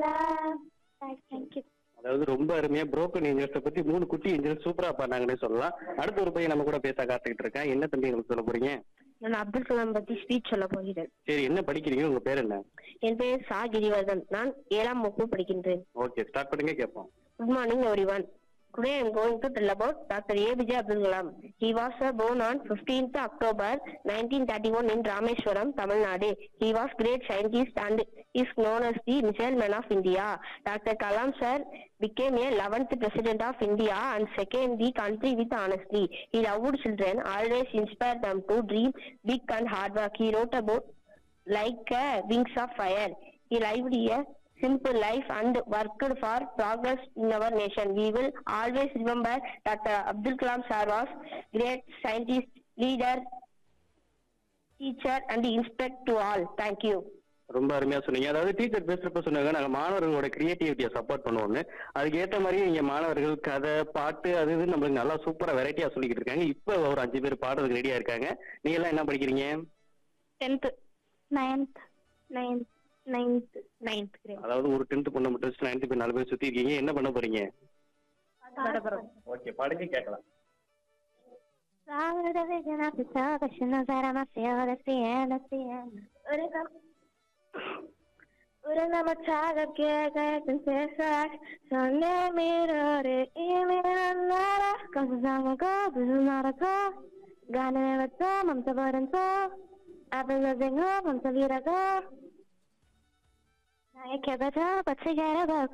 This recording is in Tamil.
தேங்க்யூ அதாவது ரொம்ப அருமையா புரோக்கன் ஏஞ்சல்ஸை பத்தி மூணு குட்டி ஏஞ்சல் சூப்பரா பண்ணாங்கன்னே சொல்லலாம் அடுத்த ஒரு பையன் நம்ம கூட பேச காத்துக்கிட்டு இருக்கேன் என்ன தம்பி உங்களுக்கு சொல்ல போறீங்க நான் அப்துல் கலாம் பத்தி ஸ்பீச் சொல்ல போகிறேன் சரி என்ன படிக்கிறீங்க உங்க பேர் என்ன என் பெயர் சா கிரிவர்தன் நான் ஏழாம் வகுப்பு படிக்கின்றேன் ஓகே ஸ்டார்ட் பண்ணுங்க கேட்போம் good morning everyone Today I am going to tell about Dr. APJ Abdul Kalam. He was uh, born on 15th October 1931 in Rameshwaram, Tamil Nadu. He was great scientist and is known as the missile man of India. Dr. Kalam sir became a 11th president of India and second the country with honesty. He loved children, always inspired them to dream big and hard work. He wrote about like uh, wings of fire. He lived a simple life and worked for progress in our nation. We will always remember Dr. Abdul Kalam sir was great scientist, leader, teacher and inspect to all. Thank you. ரொம்ப அருமையா சொன்னீங்க அதாவது டீச்சர் பேசுறப்ப சொன்னாங்க நாங்க மாணவர்களோட கிரியேட்டிவிட்டியை சப்போர்ட் பண்ணுவோம்னு அதுக்கு ஏத்த மாதிரி நீங்க மாணவர்கள் கதை பாட்டு அது இது நம்மளுக்கு நல்லா சூப்பரா வெரைட்டியா சொல்லிக்கிட்டு இருக்காங்க இப்ப ஒரு அஞ்சு பேர் பாடுறதுக்கு ரெடியா இருக்காங்க நீங்க எல்லாம் என்ன படிக்கிறீங்க Tenth, ninth, ninth, ninth, ninth grade. அதாவது ஒரு டென்த் பொண்ணை மட்டும் நைன்த் பேர் நாலு பேர் சுத்தி இருக்கீங்க என்ன பண்ண போறீங்க ஓகே பாடுங்க கேட்கலாம் Flower the vision of the salvation of that I feel at the end, at the end. Uren ama çaga gegetin sesak Sonne mirore imiran nara Kasama ko bulunara ko Gane veto mamta baran ko Apel zingo mamta vira ko Naya kebeta patsigara